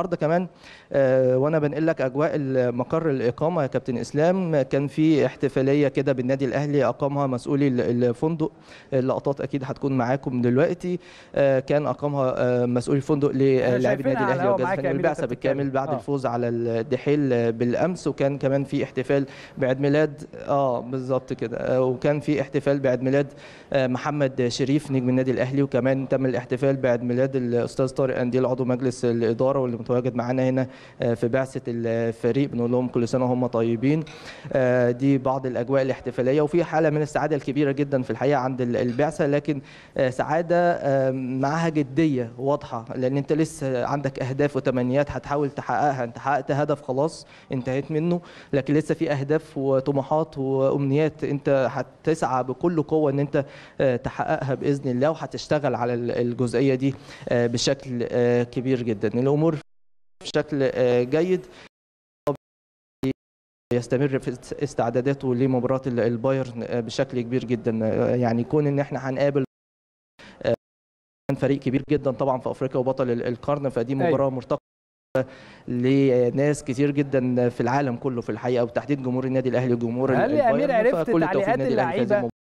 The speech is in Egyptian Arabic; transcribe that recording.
النهارده كمان آه، وانا بنقل لك اجواء مقر الاقامه يا كابتن اسلام كان في احتفاليه كده بالنادي الاهلي اقامها مسؤولي ال- الفندق اللقطات اكيد هتكون معاكم دلوقتي آه، كان اقامها آه، مسؤول الفندق للاعبي شايفينها النادي على الاهلي الهوا والجهاز معاك يا الفني أمير والبعثه وأنت بالكامل بتتكلم. بعد آه. الفوز على الدحيل بالامس وكان كمان في احتفال بعيد ميلاد اه بالظبط كده آه، وكان في احتفال بعيد ميلاد آه، محمد شريف نجم النادي الاهلي وكمان تم الاحتفال بعيد ميلاد الاستاذ طارق انديل عضو مجلس الاداره واللي متواجد معانا هنا آه، في بعثه الفريق بنقول لهم كل سنه وهم طيبين آه، دي بعض الاجواء الاحتفاليه وفي حاله من السعاده الكبيره جدا في الحقيقه عند ال- البعثه لكن آه، سعاده آه، معاها جديه واضحه لان انت لسه عندك اهداف وتمنيات هتحاول تحققها انت حققت هدف خلاص انتهيت منه لكن لسه في اهداف وطموحات وامنيات انت هتسعى بكل قوه ان انت آه، تحققها باذن الله وهتشتغل على ال- الجزئيه دي آه، بشكل آه، كبير جدا الامور بشكل آه، جيد يستمر في است- استعداداته لمباراه ال- البايرن آه، بشكل كبير جدا آه، يعني كون ان احنا هنقابل آه، فريق كبير جدا طبعا في افريقيا وبطل ال- القرن فدي أيوة. مباراه مرتقبه لناس كتير جدا في العالم كله في الحقيقه وبالتحديد جمهور النادي الاهلي وجمهور هل يا أمير البايرن عرفت فكل التوفيق تعليقات للنادي الأهلي في هذه اللعيبة